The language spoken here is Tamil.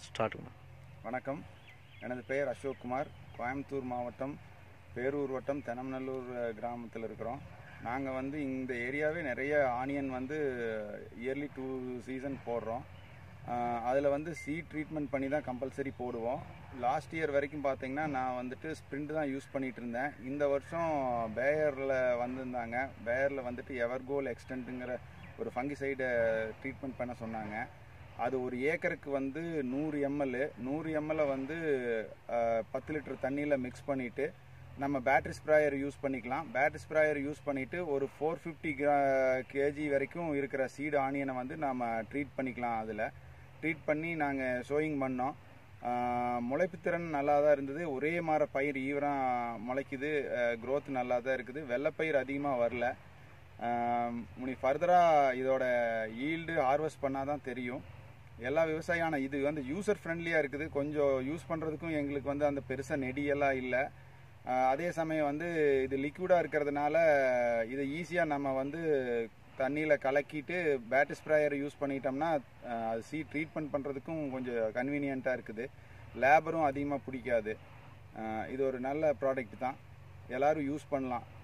ஸ்டார்ட்டுங்கண்ணா வணக்கம் எனது பெயர் அசோக் குமார் கோயம்புத்தூர் மாவட்டம் பேரூர் வட்டம் தெனமநல்லூர் அஹ், கிராமத்தில் இருக்கிறோம் நாங்கள் வந்து இந்த ஏரியாவே நிறைய ஆனியன் வந்து இயர்லி டூ சீசன் போடுறோம் அதில் வந்து சீட் ட்ரீட்மெண்ட் பண்ணி தான் கம்பல்சரி போடுவோம் லாஸ்ட் இயர் வரைக்கும் பார்த்தீங்கன்னா நான் வந்துட்டு ஸ்ப்ரிண்ட் தான் யூஸ் பண்ணிட்டு இருந்தேன் இந்த வருஷம் பேயரில் வந்திருந்தாங்க பேயரில் வந்துட்டு எவர்கோல் எக்ஸ்டென்ட்டுங்கிற ஒரு ஃபங்கிசைடை ட்ரீட்மெண்ட் பண்ண சொன்னாங்க அது ஒரு ஏக்கருக்கு வந்து நூறு எம்எல் நூறு எம்எல்லை வந்து அஹ், பத்து லிட்டர் தண்ணியில் மிக்ஸ் பண்ணிவிட்டு நம்ம பேட்டரி ஸ்ப்ராயர் யூஸ் பண்ணிக்கலாம் பேட்டரி ஸ்ப்ராயர் யூஸ் பண்ணிவிட்டு ஒரு ஃபோர் ஃபிஃப்டி கிரா கேஜி வரைக்கும் இருக்கிற சீடு ஆனியனை வந்து நம்ம ட்ரீட் பண்ணிக்கலாம் அதில் ட்ரீட் பண்ணி நாங்கள் ஷோயிங் பண்ணோம் ஆஹ், முளைப்புத்திறன் நல்லா தான் இருந்தது ஒரே மாதிரி பயிர் ஈவரம் முளைக்குது growth நல்லா தான் இருக்குது வெள்ளைப்பயிர் அதிகமாக வரல ஆஹ், முனி ஃபர்தராக இதோட ஈல்டு ஹார்வெஸ்ட் பண்ணால் தான் தெரியும் எல்லா விவசாயான இது வந்து யூசர் ஃப்ரெண்ட்லியாக இருக்குது கொஞ்சம் யூஸ் பண்ணுறதுக்கும் எங்களுக்கு வந்து அந்த பெருசாக நெடியெல்லாம் இல்லை அதே சமயம் வந்து இது லிக்விடாக இருக்கிறதுனால இதை ஈஸியாக நம்ம வந்து தண்ணியில் கலக்கிட்டு பேட்டரி ஸ்ப்ரேயர் யூஸ் பண்ணிட்டோம்னா ஆஹ், அது சீ ட்ரீட்மெண்ட் பண்ணுறதுக்கும் கொஞ்சம் கன்வீனியண்ட்டாக இருக்குது லேபரும் அதிகமாக பிடிக்காது ஆஹ், இது ஒரு நல்ல ப்ராடக்ட் தான் எல்லாரும் யூஸ் பண்ணலாம்